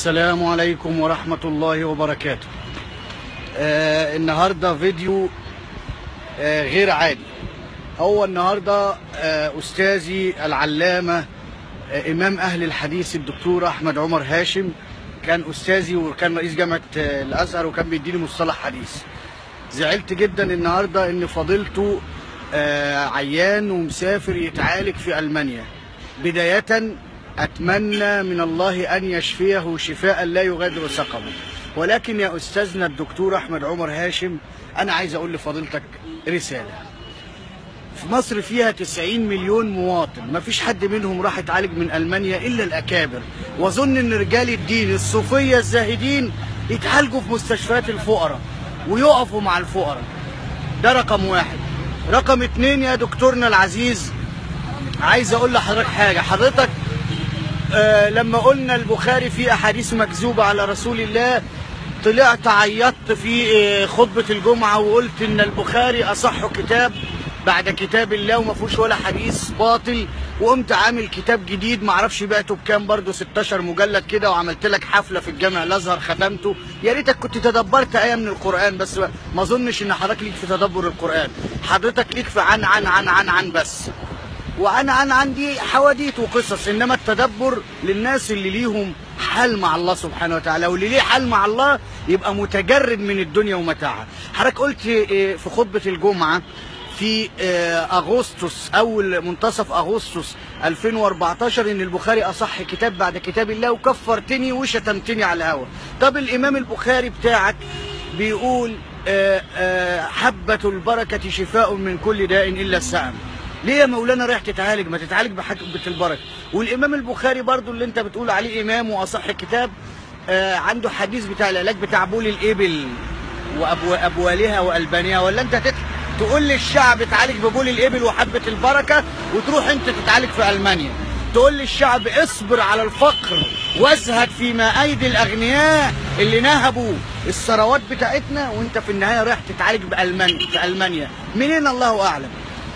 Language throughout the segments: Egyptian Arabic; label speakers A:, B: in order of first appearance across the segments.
A: السلام عليكم ورحمة الله وبركاته آه النهاردة فيديو آه غير عادي هو النهاردة آه أستاذي العلامة آه إمام أهل الحديث الدكتور أحمد عمر هاشم كان أستاذي وكان رئيس جامعة آه الأزهر وكان بيديني مصطلح حديث زعلت جدا النهاردة إن فضيلته آه عيان ومسافر يتعالج في ألمانيا بداية أتمنى من الله أن يشفيه شفاء لا يغادر سقما ولكن يا أستاذنا الدكتور أحمد عمر هاشم أنا عايز أقول لفضيلتك رسالة في مصر فيها 90 مليون مواطن ما فيش حد منهم راح يتعالج من ألمانيا إلا الأكابر وأظن أن رجال الدين الصوفية الزاهدين يتعالجوا في مستشفيات الفقراء ويقفوا مع الفقراء ده رقم واحد رقم اتنين يا دكتورنا العزيز عايز اقول لحضرتك حاجه حضرتك آه لما قلنا البخاري فيه احاديث مكذوبه على رسول الله طلعت عيطت في آه خطبه الجمعه وقلت ان البخاري اصح كتاب بعد كتاب الله وما فيهوش ولا حديث باطل وقمت عامل كتاب جديد معرفش بعته بكام برضه 16 مجلد كده وعملت لك حفله في الجامع الازهر ختمته يا ريتك كنت تدبرت ايه من القران بس ما اظنش ان حضرتك ليك في تدبر القران حضرتك ليك في عن عن عن عن عن بس وانا انا عندي حواديت وقصص انما التدبر للناس اللي ليهم حال مع الله سبحانه وتعالى واللي ليه حال مع الله يبقى متجرد من الدنيا ومتاعها حضرتك قلت في خطبه الجمعه في اغسطس اول منتصف اغسطس 2014 ان البخاري اصح كتاب بعد كتاب الله وكفرتني وشتمتني على الهوا طب الامام البخاري بتاعك بيقول حبة البركة شفاء من كل داء الا السعم ليه يا مولانا رايح تتعالج ما تتعالج بحبة البركة والامام البخاري برضو اللي انت بتقول عليه امام واصح كتاب آه عنده حديث بتاع العلاج بتاع بول الابل وابوالها والبانها ولا انت تت... تقول للشعب اتعالج ببول الابل وحبة البركة وتروح انت تتعالج في المانيا تقول للشعب اصبر على الفقر وازهد فيما ايدي الاغنياء اللي نهبوا الثروات بتاعتنا وانت في النهايه رايح تتعالج بالمانيا في المانيا منين الله اعلم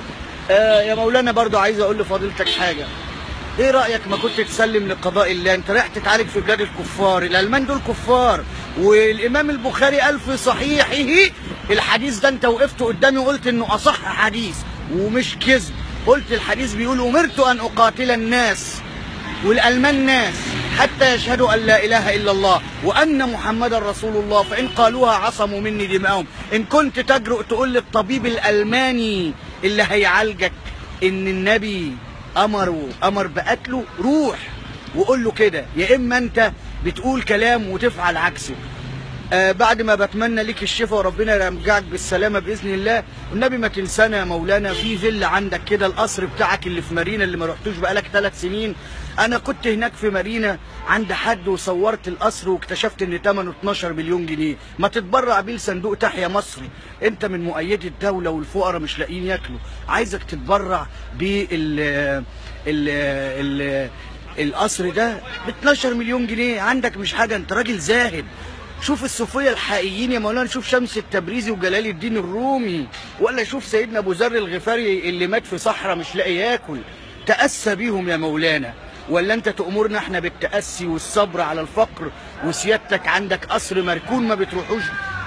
A: آه يا مولانا برضو عايز اقول لفضيلتك حاجه ايه رايك ما كنت تسلم لقضاء الله انت رايح تتعالج في بلاد الكفار الالمان دول كفار والامام البخاري قال في صحيحه الحديث ده انت وقفت قدامي وقلت انه اصح حديث ومش كذب قلت الحديث بيقول امرت ان اقاتل الناس والالمان ناس حتى يشهدوا ان لا اله الا الله وان محمدا رسول الله فان قالوها عصموا مني دماءهم ان كنت تجرؤ تقول للطبيب الالماني اللي هيعالجك ان النبي امره امر بقتله روح وقول له كده يا اما انت بتقول كلام وتفعل عكسه آه بعد ما بتمنى ليك الشفاء وربنا يرجعك بالسلامه باذن الله والنبي ما تنسانا يا مولانا في فيلا عندك كده القصر بتاعك اللي في مارينا اللي ما رحتوش بقالك ثلاث سنين انا كنت هناك في مارينا عند حد وصورت القصر واكتشفت ان ثمنه 12 مليون جنيه ما تتبرع بيه لصندوق تحيا مصري انت من مؤيدي الدوله والفقراء مش لاقيين ياكلوا عايزك تتبرع بال ال ال القصر ده ب 12 مليون جنيه عندك مش حاجه انت راجل زاهد شوف الصوفية الحقيقيين يا مولانا شوف شمس التبريزي وجلال الدين الرومي ولا شوف سيدنا ابو ذر الغفاري اللي مات في صحراء مش لاقي ياكل تأسى بيهم يا مولانا ولا انت تأمرنا احنا بالتأسي والصبر على الفقر وسيادتك عندك قصر مركون ما بتروحوش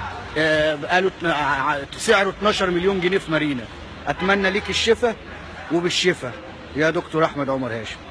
A: آه قالوا سعره 12 مليون جنيه في مارينا اتمنى ليك الشفاء وبالشفاء يا دكتور احمد عمر هاشم